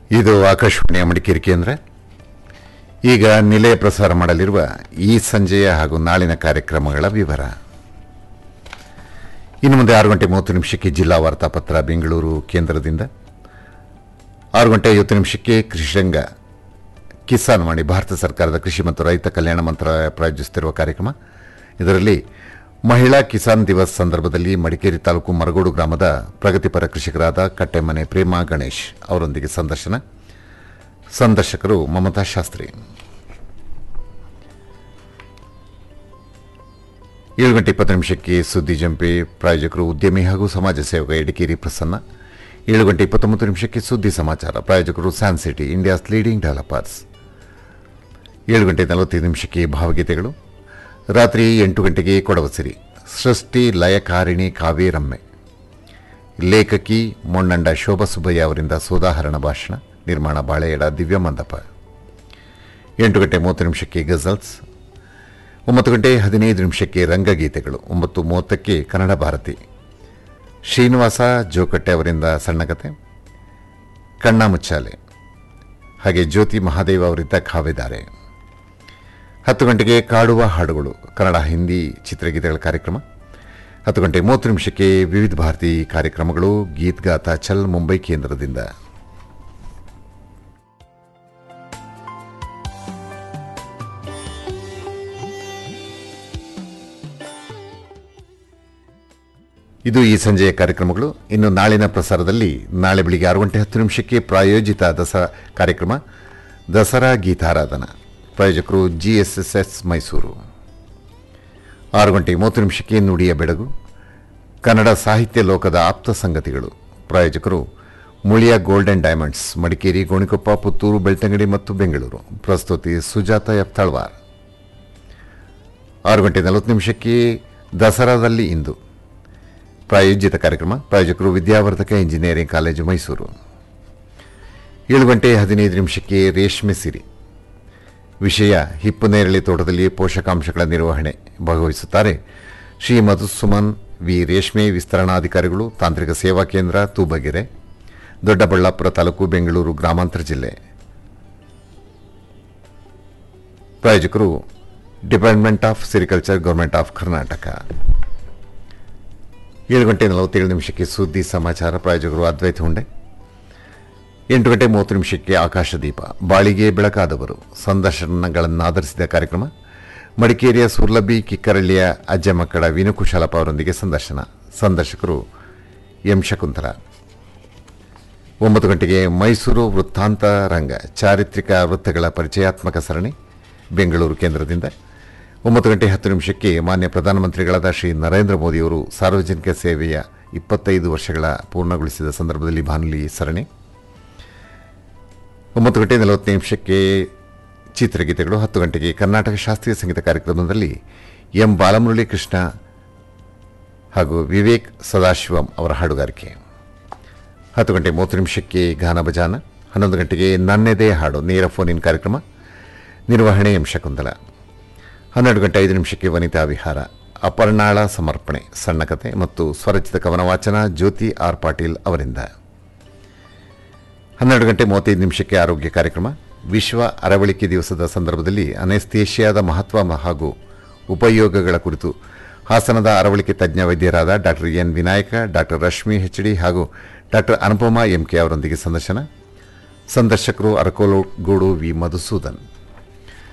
ಇದು ಆಕಾಶವಾಣಿಯ ಮಡಿಕೇರಿ ಕೇಂದ್ರ ಈಗ ನಿಲಯ ಪ್ರಸಾರ ಮಾಡಲಿರುವ ಈ ಸಂಜೆಯ ಹಾಗೂ ನಾಳಿನ ಕಾರ್ಯಕ್ರಮಗಳ ವಿವರ ಇನ್ನು ಮುಂದೆ ಆರು ಗಂಟೆ ಮೂವತ್ತು ನಿಮಿಷಕ್ಕೆ ಜಿಲ್ಲಾ ವಾರ್ತಾಪತ್ರ ಬೆಂಗಳೂರು ಕೇಂದ್ರದಿಂದ ಆರು ಗಂಟೆ ಐವತ್ತು ನಿಮಿಷಕ್ಕೆ ಕೃಷಿರಂಗ ಕಿಸಾನ್ ವಾಣಿ ಭಾರತ ಸರ್ಕಾರದ ಕೃಷಿ ಮತ್ತು ರೈತ ಕಲ್ಯಾಣ ಮಂತ್ರಾಲಯ ಪ್ರಾಯೋಜಿಸುತ್ತಿರುವ ಕಾರ್ಯಕ್ರಮ ಇದರಲ್ಲಿ ಮಹಿಳಾ ಕಿಸಾನ್ ದಿವಸ್ ಸಂದರ್ಭದಲ್ಲಿ ಮಡಿಕೇರಿ ತಾಲೂಕು ಮರಗೋಡು ಗ್ರಾಮದ ಪ್ರಗತಿಪರ ಕೃಷಿಕರಾದ ಕಟ್ಟೆಮನೆ ಪ್ರೇಮ ಗಣೇಶ್ ಅವರೊಂದಿಗೆ ಸಂದರ್ಶನ ಸಂದರ್ಶಕರು ಮಮತಾ ಶಾಸ್ತ್ರಿ ಏಳು ಗಂಟೆ ಇಪ್ಪತ್ತು ನಿಮಿಷಕ್ಕೆ ಸುದ್ದಿ ಜಂಪೆ ಪ್ರಾಯೋಜಕರು ಉದ್ಯಮಿ ಹಾಗೂ ಸಮಾಜ ಸೇವಕ ಎಡಿಕೇರಿ ಪ್ರಸನ್ನ ಏಳು ಗಂಟೆ ಇಪ್ಪತ್ತೊಂಬತ್ತು ನಿಮಿಷಕ್ಕೆ ಸುದ್ದಿ ಸಮಾಚಾರ ಪ್ರಾಯೋಜಕರು San City India's leading developers ಏಳು ಗಂಟೆ ನಲವತ್ತೈದು ನಿಮಿಷಕ್ಕೆ ಭಾವಗೀತೆಗಳು ರಾತ್ರಿ ಎಂಟು ಗಂಟೆಗೆ ಕೊಡವಸಿರಿ ಸೃಷ್ಟಿ ಲಯಕಾರಿಣಿ ಕಾವೇರಮ್ಮೆ ಲೇಖಕಿ ಮೊಣ್ಣಂಡ ಶೋಭಾ ಸುಬ್ಬಯ್ಯ ಅವರಿಂದ ಸೋದಾಹರಣ ಭಾಷಣ ನಿರ್ಮಾಣ ಬಾಳೆಯಡ ದಿವ್ಯ ಮಂದಪ ಎಂಟು ಗಂಟೆ ಮೂವತ್ತು ನಿಮಿಷಕ್ಕೆ ಗಜಲ್ಸ್ ಒಂಬತ್ತು ಗಂಟೆ ಹದಿನೈದು ನಿಮಿಷಕ್ಕೆ ರಂಗಗೀತೆಗಳು ಒಂಬತ್ತು ಮೂವತ್ತಕ್ಕೆ ಕನ್ನಡ ಭಾರತಿ ಶ್ರೀನಿವಾಸ ಜೋಕಟ್ಟೆ ಅವರಿಂದ ಸಣ್ಣ ಕತೆ ಕಣ್ಣ ಮುಚ್ಚಾಲೆ ಹಾಗೆ ಜ್ಯೋತಿ ಮಹಾದೇವ ಅವರಿಂದ ಕಾವಿದ್ದಾರೆ ಹತ್ತು ಗಂಟೆಗೆ ಕಾಡುವ ಹಾಡುಗಳು ಕನ್ನಡ ಹಿಂದಿ ಚಿತ್ರಗೀತೆಗಳ ಕಾರ್ಯಕ್ರಮ ಹತ್ತು ಗಂಟೆ ಮೂವತ್ತು ನಿಮಿಷಕ್ಕೆ ವಿವಿಧ ಭಾರತಿ ಕಾರ್ಯಕ್ರಮಗಳು ಗೀತ್ಗಾತ ಚಲ್ ಮುಂಬೈ ಕೇಂದ್ರದಿಂದ ಇದು ಈ ಸಂಜೆಯ ಕಾರ್ಯಕ್ರಮಗಳು ಇನ್ನು ನಾಳಿನ ಪ್ರಸಾರದಲ್ಲಿ ನಾಳೆ ಬೆಳಿಗ್ಗೆ ಆರು ಗಂಟೆ ಹತ್ತು ನಿಮಿಷಕ್ಕೆ ಪ್ರಾಯೋಜಿತ ದಸರಾ ಕಾರ್ಯಕ್ರಮ ದಸರಾ ಗೀತಾರಾಧನಾ ಪ್ರಾಯೋಜಕರು ಜಿಎಸ್ಎಸ್ಎಸ್ ಮೈಸೂರು ಆರು ಗಂಟೆ ಮೂವತ್ತು ನಿಮಿಷಕ್ಕೆ ನುಡಿಯ ಬೆಳಗು ಕನ್ನಡ ಸಾಹಿತ್ಯ ಲೋಕದ ಆಪ್ತ ಸಂಗತಿಗಳು ಪ್ರಾಯೋಜಕರು ಮುಳಿಯ ಗೋಲ್ಡನ್ ಡೈಮಂಡ್ಸ್ ಮಡಿಕೇರಿ ಗೋಣಿಕೊಪ್ಪ ಪುತ್ತೂರು ಬೆಳ್ತಂಗಡಿ ಮತ್ತು ಬೆಂಗಳೂರು ಪ್ರಸ್ತುತಿ ಸುಜಾತ ಎಫ್ ತಳ್ವಾರ್ ಆರು ಗಂಟೆ ನಲವತ್ತು ನಿಮಿಷಕ್ಕೆ ದಸರಾದಲ್ಲಿ ಇಂದು ಪ್ರಾಯೋಜಿತ ಕಾರ್ಯಕ್ರಮ ಪ್ರಾಯೋಜಕರು ವಿದ್ಯಾವರ್ಧಕ ಇಂಜಿನಿಯರಿಂಗ್ ಕಾಲೇಜು ಮೈಸೂರು ಏಳು ಗಂಟೆ ಹದಿನೈದು ನಿಮಿಷಕ್ಕೆ ರೇಷ್ಮೆ ಸಿರಿ ವಿಷಯ ಹಿಪ್ಪು ನೇರಳೆ ತೋಟದಲ್ಲಿ ಪೋಷಕಾಂಶಗಳ ನಿರ್ವಹಣೆ ಭಾಗವಹಿಸುತ್ತಾರೆ ಶ್ರೀ ಮಧುಸುಮನ್ ವಿ ರೇಷ್ಮೆ ವಿಸ್ತರಣಾಧಿಕಾರಿಗಳು ತಾಂತ್ರಿಕ ಸೇವಾ ಕೇಂದ್ರ ತೂಬಗೆರೆ ದೊಡ್ಡಬಳ್ಳಾಪುರ ತಾಲೂಕು ಬೆಂಗಳೂರು ಗ್ರಾಮಾಂತರ ಜಿಲ್ಲೆ ಪ್ರಾಯೋಜಕರು department of sericulture government of Karnataka ಏಳು ಗಂಟೆ ನಲವತ್ತೇಳು ನಿಮಿಷಕ್ಕೆ ಸುದ್ದಿ ಸಮಾಚಾರ ಪ್ರಾಯೋಜಕರು ಅದ್ವೈತ ಹುಂಡೆ ಎಂಟು ಗಂಟೆ ಮೂವತ್ತು ನಿಮಿಷಕ್ಕೆ ಆಕಾಶದೀಪ ಬಾಳಿಗೆ ಬೆಳಕಾದವರು ಸಂದರ್ಶನಗಳನ್ನು ಆಧರಿಸಿದ ಕಾರ್ಯಕ್ರಮ ಮಡಿಕೇರಿಯ ಸುರ್ಲಭಿ ಕಿಕ್ಕರಳ್ಳಿಯ ಅಜ್ಜ ಮಕ್ಕಳ ವಿನುಕುಶಾಲಪ್ಪ ಅವರೊಂದಿಗೆ ಸಂದರ್ಶನ ಸಂದರ್ಶಕರು ಎಂ ಶಕುಂತಲ ಒಂಬತ್ತು ಗಂಟೆಗೆ ಮೈಸೂರು ವೃತ್ತಾಂತ ರಂಗ ಚಾರಿತ್ರಿಕ ವೃತ್ತಗಳ ಪರಿಚಯಾತ್ಮಕ ಸರಣಿ ಬೆಂಗಳೂರು ಕೇಂದ್ರದಿಂದ ಒಂಬತ್ತು ಗಂಟೆ ಹತ್ತು ನಿಮಿಷಕ್ಕೆ ಮಾನ್ಯ ಪ್ರಧಾನಮಂತ್ರಿಗಳಾದ ಶ್ರೀ ನರೇಂದ್ರ ಮೋದಿಯವರು ಸಾರ್ವಜನಿಕ ಸೇವೆಯ ಇಪ್ಪತ್ತೈದು ವರ್ಷಗಳ ಪೂರ್ಣಗೊಳಿಸಿದ ಸಂದರ್ಭದಲ್ಲಿ ಬಾನುಲಿ ಸರಣಿ ಒಂಬತ್ತು ಗಂಟೆ ನಲವತ್ತು ನಿಮಿಷಕ್ಕೆ ಚಿತ್ರಗೀತೆಗಳು ಹತ್ತು ಗಂಟೆಗೆ ಕರ್ನಾಟಕ ಶಾಸ್ತ್ರೀಯ ಸಂಗೀತ ಕಾರ್ಯಕ್ರಮದಲ್ಲಿ ಎಂ ಬಾಲಮುರಳಿ ಕೃಷ್ಣ ಹಾಗೂ ವಿವೇಕ್ ಸದಾಶಿವಂ ಅವರ ಹಾಡುಗಾರಿಕೆ ಹತ್ತು ಗಂಟೆ ಮೂವತ್ತು ನಿಮಿಷಕ್ಕೆ ಗಾನ ಭಜಾನ ಹನ್ನೊಂದು ಗಂಟೆಗೆ ನನ್ನೆದೆ ಹಾಡು ನೇರ ಫೋನ್ ಇನ್ ಕಾರ್ಯಕ್ರಮ ನಿರ್ವಹಣೆ ಎಂ ಶಕುಂತಲ ಹನ್ನೆರಡು ಗಂಟೆ ಐದು ನಿಮಿಷಕ್ಕೆ ವನಿತಾ ವಿಹಾರ ಅಪರ್ಣಾಳ ಸಮರ್ಪಣೆ ಸಣ್ಣ ಕತೆ ಮತ್ತು ಸ್ವರಚಿತ ಕವನ ವಾಚನ ಜ್ಯೋತಿ ಆರ್ ಪಾಟೀಲ್ ಅವರಿಂದ ಹನ್ನೆರಡು ಗಂಟೆ ಮೂವತ್ತೈದು ನಿಮಿಷಕ್ಕೆ ಆರೋಗ್ಯ ಕಾರ್ಯಕ್ರಮ ವಿಶ್ವ ಅರವಳಿಕೆ ದಿವಸದ ಸಂದರ್ಭದಲ್ಲಿ ಅನೆಸ್ಥೇಷಿಯಾದ ಮಹತ್ವ ಹಾಗೂ ಉಪಯೋಗಗಳ ಕುರಿತು ಹಾಸನದ ಅರವಳಿಕೆ ತಜ್ಞ ವೈದ್ಯರಾದ doctor N Vinayaka doctor Rashmi HD ಹಾಗೂ ಡಾಕ್ಟರ್ ಅನುಪಮಾ ಎಂಕೆ ಅವರೊಂದಿಗೆ ಸಂದರ್ಶನ ಸಂದರ್ಶಕರು ಅರಕೋಲಗೂಡು ವಿ ಮಧುಸೂದನ್